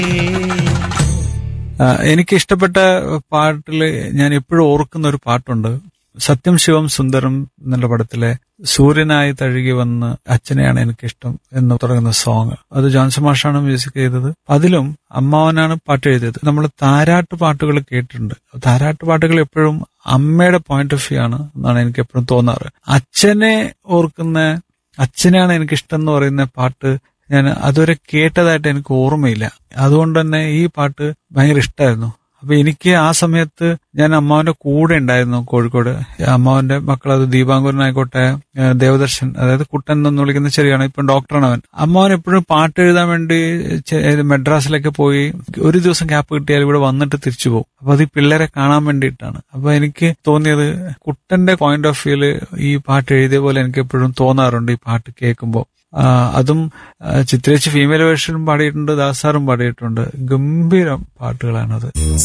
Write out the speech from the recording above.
ആ, എനിക്ക് ഇഷ്ടപ്പെട്ട പാട്ടില് ഞാൻ എപ്പോഴും ഓർക്കുന്ന ഒരു പാട്ടുണ്ട് സത്യം ശിവം സുന്ദരം എന്നുള്ള പടത്തിലെ സൂര്യനായി തഴുകി വന്ന് അച്ഛനെയാണ് എനിക്കിഷ്ടം എന്ന് തുടങ്ങുന്ന സോങ് അത് ജോൺസൺ മാഷാണ് മ്യൂസിക് ചെയ്തത് അതിലും അമ്മാവനാണ് പാട്ട് എഴുതിയത് നമ്മൾ താരാട്ട് പാട്ടുകൾ കേട്ടിട്ടുണ്ട് താരാട്ട് പാട്ടുകൾ എപ്പോഴും അമ്മയുടെ പോയിന്റ് ഓഫ് വ്യൂ ആണ് എന്നാണ് എനിക്ക് എപ്പോഴും തോന്നാറ് അച്ഛനെ ഓർക്കുന്ന അച്ഛനെയാണ് എനിക്കിഷ്ടം എന്ന് പറയുന്ന പാട്ട് ഞാൻ അതുവരെ കേട്ടതായിട്ട് എനിക്ക് ഓർമ്മയില്ല അതുകൊണ്ട് തന്നെ ഈ പാട്ട് ഭയങ്കര ഇഷ്ടമായിരുന്നു അപ്പൊ എനിക്ക് ആ സമയത്ത് ഞാൻ അമ്മാവന്റെ കൂടെ ഉണ്ടായിരുന്നു കോഴിക്കോട് അമ്മാവന്റെ മക്കൾ അത് ദീപാങ്കുരനായിക്കോട്ടെ ഏഹ് ദേവദർശൻ അതായത് കുട്ടൻ എന്ന് വിളിക്കുന്ന ചെറിയാണ് ഇപ്പം ഡോക്ടറാണ് അവൻ അമ്മാവൻ എപ്പോഴും പാട്ട് എഴുതാൻ വേണ്ടി ചെ- ഏത് മെഡ്രാസിലൊക്കെ പോയി ഒരു ദിവസം ഗ്യാപ്പ് കിട്ടിയാൽ ഇവിടെ വന്നിട്ട് തിരിച്ചു പോകും അപ്പൊ അത് ഈ പിള്ളേരെ കാണാൻ വേണ്ടിയിട്ടാണ് അപ്പൊ എനിക്ക് തോന്നിയത് കുട്ടന്റെ പോയിന്റ് ഓഫ് വ്യൂല് ഈ പാട്ട് എഴുതിയ പോലെ എനിക്ക് എപ്പോഴും തോന്നാറുണ്ട് ഈ പാട്ട് കേൾക്കുമ്പോൾ ആ, അതും ആ, ചിത്രേച്ച് ഫീമെയിൽ വേർഷനും പാടിയിട്ടുണ്ട് ദാസാറും പാടിയിട്ടുണ്ട് ഗംഭീരം പാട്ടുകളാണത്